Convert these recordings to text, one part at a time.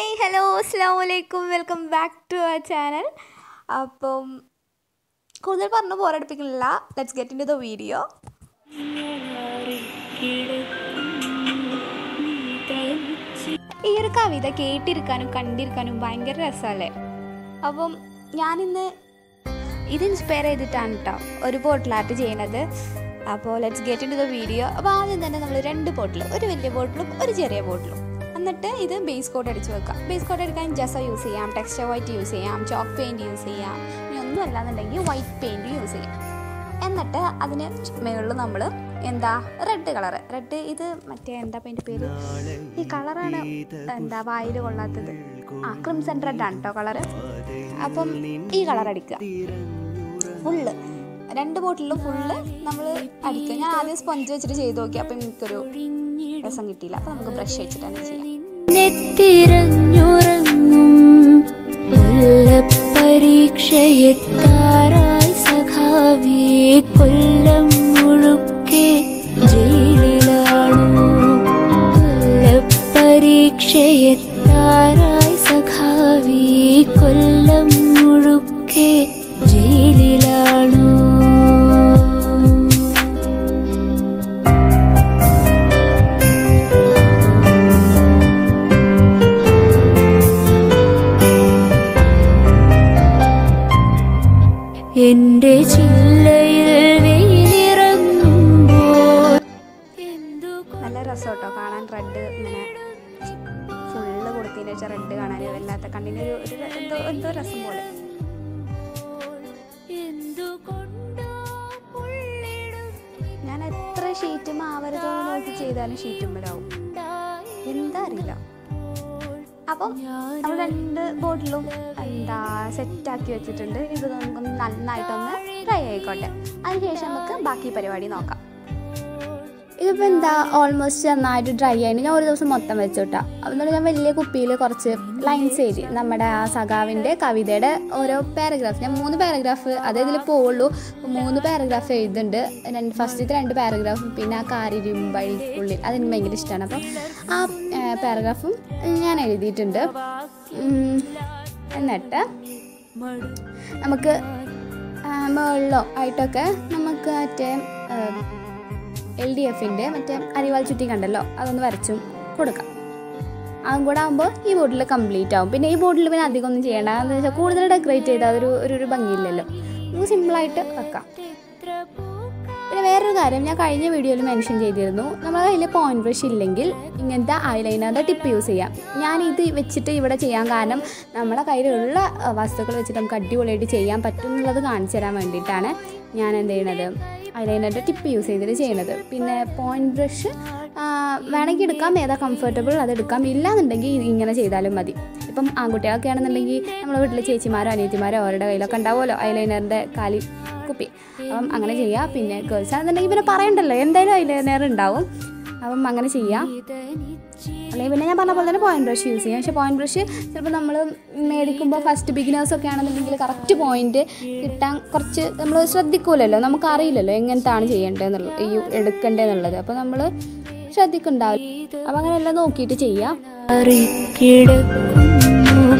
hey hello അസ്സാം വലൈക്കും welcome back to our channel അപ്പം കൂടുതൽ പറഞ്ഞു പോരടിപ്പിക്കുന്നില്ല let's get into the video ഈ ഒരു കവിത കേട്ടിരിക്കാനും കണ്ടിരിക്കാനും ഭയങ്കര രസമല്ലേ അപ്പം ഞാനിന്ന് ഇത് ഇൻസ്പയർ ചെയ്തിട്ടാണ് കേട്ടോ ഒരു ബോട്ടിലായിട്ട് ചെയ്യണത് അപ്പോൾ let's get into the video അപ്പോൾ ആദ്യം തന്നെ നമ്മൾ രണ്ട് ബോട്ടിൽ ഒരു വലിയ ബോട്ടിലും ഒരു ചെറിയ ബോട്ടിലും എന്നിട്ട് ഇത് ബേസ് കോട്ട് അടിച്ച് വെക്കാം ബേസ് കോട്ട് എടുക്കാൻ ജസ യൂസ് ചെയ്യാം ടെക്സ്ചർ വൈറ്റ് യൂസ് ചെയ്യാം ചോക്ക് പെയിൻറ് യൂസ് ചെയ്യാം ഇനി ഒന്നും അല്ലാന്നുണ്ടെങ്കിൽ വൈറ്റ് പെയിൻറ് യൂസ് ചെയ്യാം എന്നിട്ട് അതിന് മുകളിൽ നമ്മൾ എന്താ റെഡ് കളർ റെഡ് ഇത് മറ്റേ എന്താ അതിൻ്റെ പേര് ഈ കളറാണ് എന്താ വായിൽ കൊള്ളാത്തത് ആ ക്രിംസൺ റെഡ് ആണ് കേട്ടോ കളറ് അപ്പം ഈ കളർ അടിക്കുക ഫുള്ള് രണ്ട് ബോട്ടിലും ഫുള്ള് നമ്മൾ അടിക്കുക ഞാൻ ആദ്യം സ്പഞ്ച് വെച്ചിട്ട് ചെയ്ത് നോക്കി അപ്പം എനിക്കൊരു രസം കിട്ടിയില്ല അപ്പം നമുക്ക് ബ്രഷ് വെച്ചിട്ട് തന്നെ ചെയ്യാം നെത്തിരഞ്ഞുറങ്ങും പരീക്ഷയെത്താറായി സഖാവി കൊല്ലം മുഴുക്കെ ജയിലിലാണു പരീക്ഷയെത്താറായി സഖാവി കൊല്ലം മുഴുക്കെ ജയിലിലാണു എന്റെ ചില്ലയിൽ വെയിലിറങ്ങുമ്പോൾ എന്തു നല്ല രസം കേട്ടോ കാണാൻ റെഡ് ഇങ്ങനെ ഫുള്ള് കൊടുത്തതിന് വെച്ചാൽ റെഡ് കാണാൻ വല്ലാത്ത കണ്ണിന് ഒരു ഒരു എന്തോ എന്തോ രസം പോലെ എന്തുകൊണ്ടോ പുള്ളിടും ഞാൻ എത്ര ഷീറ്റ് മാവരുതോന്ന് നോക്കി ചെയ്താലും ഷീറ്റുമ്മലാവും എന്താ അറിയില്ല അപ്പം നമ്മൾ രണ്ട് ബോട്ടിലും എന്താ സെറ്റാക്കി വെച്ചിട്ടുണ്ട് ഇത് നമുക്കൊന്ന് നന്നായിട്ടൊന്ന് ഡ്രൈ ആയിക്കോട്ടെ അതിനുശേഷം നമുക്ക് ബാക്കി പരിപാടി നോക്കാം ഇതിപ്പോൾ എന്താ ഓൾമോസ്റ്റ് നന്നായിട്ട് ഡ്രൈ ആയിട്ട് ഞാൻ ഒരു ദിവസം മൊത്തം വെച്ചോട്ടാ അതുകൊണ്ട് ഞാൻ വലിയ കുപ്പിയിൽ കുറച്ച് ലൈൻസ് എഴുതി നമ്മുടെ ആ സഖാവിൻ്റെ കവിതയുടെ ഓരോ പാരഗ്രാഫ് ഞാൻ മൂന്ന് പാരഗ്രാഫ് അതേ ഇതിൽ പോവുള്ളൂ മൂന്ന് പാരഗ്രാഫ് എഴുതുന്നുണ്ട് രണ്ട് ഫസ്റ്റത്തെ രണ്ട് പാരഗ്രാഫും പിന്നെ ആ കാരിരുമ്പഴിക്കുള്ളിൽ അതെനിക്ക് ഭയങ്കര ഇഷ്ടമാണ് അപ്പം ആ പാരഗ്രാഫും ഞാൻ എഴുതിയിട്ടുണ്ട് ഉം, എന്നിട്ട് നമുക്ക് ആ, മുകളിലോ ആയിട്ടൊക്കെ നമുക്ക് മറ്റേ എൽ ഡി എഫിൻ്റെ മറ്റേ അരിവാൾ ചുറ്റി കണ്ടല്ലോ അതൊന്ന് വരച്ചും കൊടുക്കാം അതും കൂടെ ആകുമ്പോൾ ഈ ബോർഡിൽ കംപ്ലീറ്റ് ആവും പിന്നെ ഈ ബോർഡിൽ പിന്നെ അധികം ഒന്നും ചെയ്യേണ്ട എന്താ വെച്ചാൽ കൂടുതൽ ഡെക്കറേറ്റ് ചെയ്താൽ അതൊരു ഒരു ഒരു ഭംഗിയില്ലല്ലോ നമുക്ക് സിമ്പിളായിട്ട് വെക്കാം പിന്നെ വേറൊരു കാര്യം ഞാൻ കഴിഞ്ഞ വീഡിയോയിൽ മെൻഷൻ ചെയ്തിരുന്നു നമ്മുടെ കയ്യിൽ പോയിന്റ് ബ്രഷ് ഇല്ലെങ്കിൽ ഇങ്ങനത്തെ ഐലൈനറിൻ്റെ ടിപ്പ് യൂസ് ചെയ്യാം ഞാൻ ഇത് വെച്ചിട്ട് ഇവിടെ ചെയ്യാൻ കാരണം നമ്മുടെ കയ്യിലുള്ള അഹ്, വസ്തുക്കൾ വെച്ചിട്ട് നമുക്ക് അടിപൊളിയായിട്ട് ചെയ്യാൻ പറ്റും എന്നുള്ളത് കാണിച്ചു തരാൻ വേണ്ടിയിട്ടാണ് ഞാൻ എന്ത് ചെയ്യണത് ഐലൈനറിൻ്റെ ടിപ്പ് യൂസ് ചെയ്തിട്ട് ചെയ്യണത് പിന്നെ പോയിന്റ് ബ്രഷ് വേണമെങ്കിൽ എടുക്കാം ഏതാ കംഫർട്ടബിൾ അത് എടുക്കാം ഇല്ലാന്നുണ്ടെങ്കിൽ ഇത് ഇങ്ങനെ ചെയ്താലും മതി ഇപ്പം ആൺകുട്ടികളൊക്കെ ആണെന്നുണ്ടെങ്കിൽ നമ്മുടെ വീട്ടിലെ ചേച്ചിമാരോ അനിയത്തിമാരോ അവരുടെ കയ്യിലൊക്കെ ഉണ്ടാവുമല്ലോ ഐലൈനറിൻ്റെ കാലി കുപ്പി അപ്പം അങ്ങനെ ചെയ്യാം പിന്നെ ഗേൾസ് ആണെന്നുണ്ടെങ്കിൽ പിന്നെ പറയണ്ടല്ലോ എന്തായാലും ഐലൈനർ ഉണ്ടാവും അപ്പം അങ്ങനെ ചെയ്യാം അല്ലെങ്കിൽ പിന്നെ ഞാൻ പറഞ്ഞ പോലെ തന്നെ പോയിന്റ് ബ്രഷ് യൂസ് ചെയ്യാം പക്ഷേ പോയിന്റ് ബ്രഷ് ചിലപ്പോൾ നമ്മൾ മേടിക്കുമ്പോൾ ഫസ്റ്റ് ബിഗിനേഴ്സ് ഒക്കെ ആണെന്നുണ്ടെങ്കിൽ കറക്റ്റ് പോയിന്റ് കിട്ടാൻ കുറച്ച് നമ്മൾ ശ്രദ്ധിക്കൂലല്ലോ നമുക്ക് അറിയില്ലല്ലോ എങ്ങനത്താണ് ചെയ്യേണ്ടതെന്നുള്ളത് ഈ എടുക്കേണ്ടതെന്നുള്ളത് അപ്പോൾ നമ്മൾ ശ്രദ്ധിക്കുന്നുണ്ടാവില്ല അപ്പം അങ്ങനെ എല്ലാം നോക്കിയിട്ട് ചെയ്യാം കിടക്കുന്നു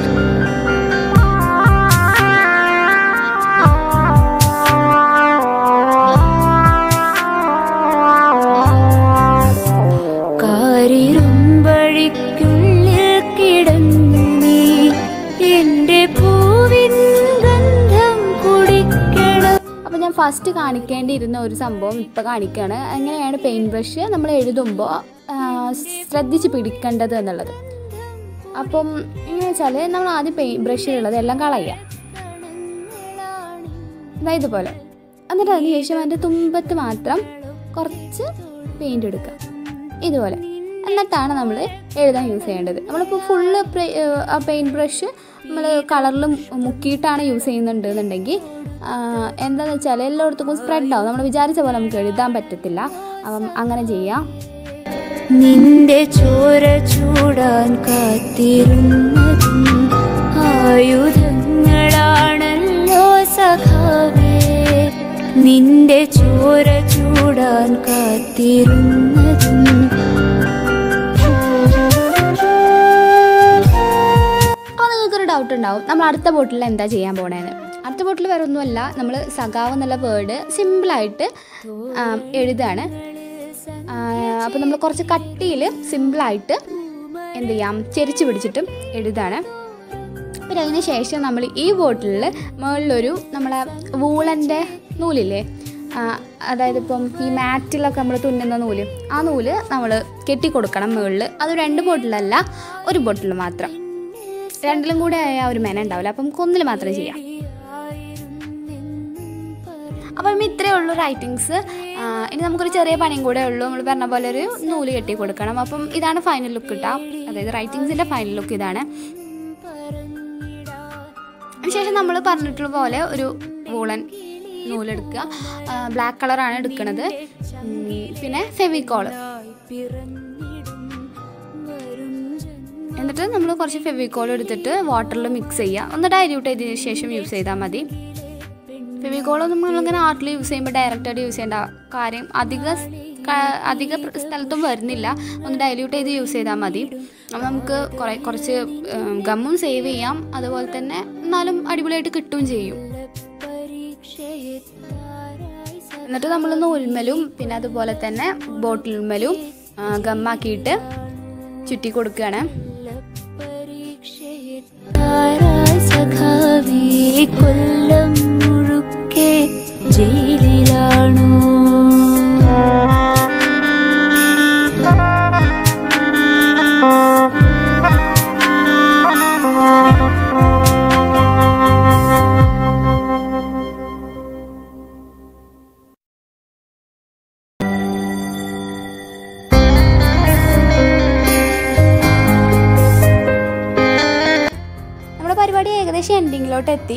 കാരിരുമ്പഴിക്കുള്ളിൽ കിടന്നു നീ എന്റെ പൂവിൻ ഗന്ധം കുടിക്കണം അപ്പോൾ ഞാൻ ഫസ്റ്റ് കാണിക്കേണ്ടിയിരുന്ന ഒരു സംഭവം ഇപ്പോൾ കാണിക്കുകയാണ് എങ്ങനെയാണ് പെയിൻറ് ബ്രഷ് നമ്മൾ എഴുതുമ്പോൾ ശ്രദ്ധിച്ച് പിടിക്കേണ്ടത് എന്നുള്ളത് അപ്പം എങ്ങനെ വെച്ചാൽ നമ്മൾ ആദ്യം പെയിൻ ബ്രഷിലുള്ളത് എല്ലാം കളയുക ഇതാ ഇതുപോലെ എന്നിട്ട് അതിന് ശേഷം അതിൻ്റെ തുമ്പത്ത് മാത്രം കുറച്ച് പെയിൻ്റ് എടുക്കുക ഇതുപോലെ എന്നിട്ടാണ് നമ്മൾ എഴുതാൻ യൂസ് ചെയ്യേണ്ടത് നമ്മളിപ്പോൾ ഫുള്ള് ആ പെയിൻറ് ബ്രഷ് നമ്മൾ കളറിൽ മുക്കിയിട്ടാണ് യൂസ് ചെയ്യുന്നുണ്ട് എന്നുണ്ടെങ്കിൽ എന്താണെന്ന് വെച്ചാൽ എല്ലായിടത്തും സ്പ്രെഡ് ആവും നമ്മൾ വിചാരിച്ച പോലെ നമുക്ക് എഴുതാൻ പറ്റത്തില്ല അപ്പം അങ്ങനെ ചെയ്യാം നിന്റെ ചോര ചൂടാൻ കാത്തിരുന്നതും ആയുധങ്ങളാണല്ലോ സഖാവേ നിന്റെ ചോര ചൂടാൻ കാത്തിരുന്നതും ഡൗട്ട് ഉണ്ടാവും നമ്മൾ അടുത്ത ബോട്ടിൽ എന്താ ചെയ്യാൻ പോണേന്ന് അടുത്ത ബോട്ടിൽ വേറെ ഒന്നുമല്ല നമ്മൾ സഖാവ് എന്നുള്ള വേർഡ് സിമ്പിളായിട്ട് എഴുതാണ് അപ്പോൾ നമ്മൾ കുറച്ച് കട്ടിയിൽ സിമ്പിളായിട്ട് എന്ത് ചെയ്യാം ചെരിച്ച് പിടിച്ചിട്ടും എഴുതാണ് പിന്നെ അതിന് ശേഷം നമ്മൾ ഈ ബോട്ടിലിൽ മുകളിലൊരു നമ്മളെ വൂളൻ്റെ നൂലില്ലേ ആ, അതായത് ഇപ്പം ഈ മാറ്റിലൊക്കെ നമ്മൾ തുന്നുന്ന നൂല് ആ നൂല് നമ്മൾ കെട്ടിക്കൊടുക്കണം മുകളിൽ അത് രണ്ട് ബോട്ടിലല്ല ഒരു ബോട്ടിൽ മാത്രം രണ്ടിലും കൂടെ ആയാൽ ഒരു മെന ഉണ്ടാവില്ല അപ്പം ഒന്നിൽ മാത്രമേ ചെയ്യാം അപ്പം ഇത്രയേ ഉള്ളൂ റൈറ്റിങ്സ് ഇനി നമുക്കൊരു ചെറിയ പണിയും കൂടെ ഉള്ളൂ നമ്മൾ പറഞ്ഞ പോലെ ഒരു നൂല് കെട്ടി കൊടുക്കണം അപ്പം ഇതാണ് ഫൈനൽ ലുക്ക് കിട്ടുക അതായത് റൈറ്റിങ്സിൻ്റെ ഫൈനൽ ലുക്ക് ഇതാണ് അതിനുശേഷം നമ്മൾ പറഞ്ഞിട്ടുള്ള പോലെ ഒരു വൂളൻ നൂലെടുക്കുക ബ്ലാക്ക് കളറാണ് എടുക്കുന്നത് ഉം, പിന്നെ ഫെവിക്കോള് എന്നിട്ട് നമ്മൾ കുറച്ച് ഫെവിക്കോൾ എടുത്തിട്ട് വാട്ടറിൽ മിക്സ് ചെയ്യുക ഒന്ന് ഡൈല്യൂട്ട് ചെയ്തതിന് ശേഷം യൂസ് ചെയ്താൽ മതി ഫെവിക്കോൾ നമ്മളിങ്ങനെ ആർട്ടിൽ യൂസ് ചെയ്യുമ്പോൾ ഡയറക്റ്റായിട്ട് യൂസ് ചെയ്യേണ്ട കാര്യം അധിക സ്- ക- അധിക പ്ര- സ്ഥലത്തും വരുന്നില്ല ഒന്ന് ഡൈല്യൂട്ട് ചെയ്ത് യൂസ് ചെയ്താൽ മതി അപ്പോൾ നമുക്ക് കുറേ കുറച്ച് ഗമ്മും സേവ് ചെയ്യാം അതുപോലെ തന്നെ എന്നാലും അടിപൊളിയായിട്ട് കിട്ടുകയും ചെയ്യും എന്നിട്ട് നമ്മൾ നൂൽമലും പിന്നെ അതുപോലെ തന്നെ ബോട്ടിൽമലും ഗമ്മാക്കിയിട്ട് ചുറ്റി കൊടുക്കുകയാണ് താരായി സഖാവേ കൊല്ലം മുഴുക്കെ ജയിലിലാണോ നമ്മുടെ പരിപാടി ഏകദേശം എൻഡിങ്ങിലോട്ട് എത്തി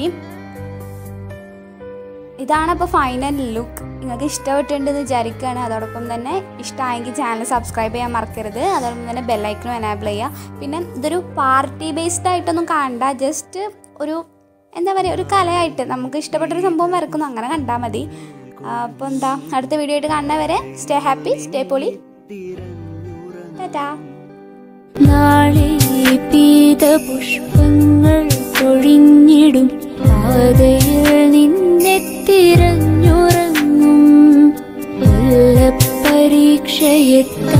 ഇതാണ് അപ്പോൾ ഫൈനൽ ലുക്ക് നിങ്ങൾക്ക് ഇഷ്ടപ്പെട്ടിട്ടുണ്ടെന്ന് വിചാരിക്കുകയാണ് അതോടൊപ്പം തന്നെ ഇഷ്ടമായെങ്കിൽ ചാനൽ സബ്സ്ക്രൈബ് ചെയ്യാൻ മറക്കരുത് അതോടൊപ്പം തന്നെ ബെല്ലൈക്കനും എനാബിൾ ചെയ്യുക പിന്നെ ഇതൊരു പാർട്ടി ബേസ്ഡ് ആയിട്ടൊന്നും കാണണ്ട ജസ്റ്റ് ഒരു എന്താ പറയുക ഒരു കലയായിട്ട് നമുക്ക് ഇഷ്ടപ്പെട്ടൊരു സംഭവം വരക്കുന്നു അങ്ങനെ കണ്ടാൽ മതി അപ്പോൾ എന്താ അടുത്ത വീഡിയോ ആയിട്ട് കാണുന്നവരെ സ്റ്റേ ഹാപ്പി സ്റ്റേ പൊളി ടാറ്റാ നാളെ പീത പുഷ്പങ്ങൾ പൊഴിഞ്ഞിടും പാതയിൽ നിന്നെ തിരഞ്ഞുറങ്ങും പരീക്ഷയെത്താ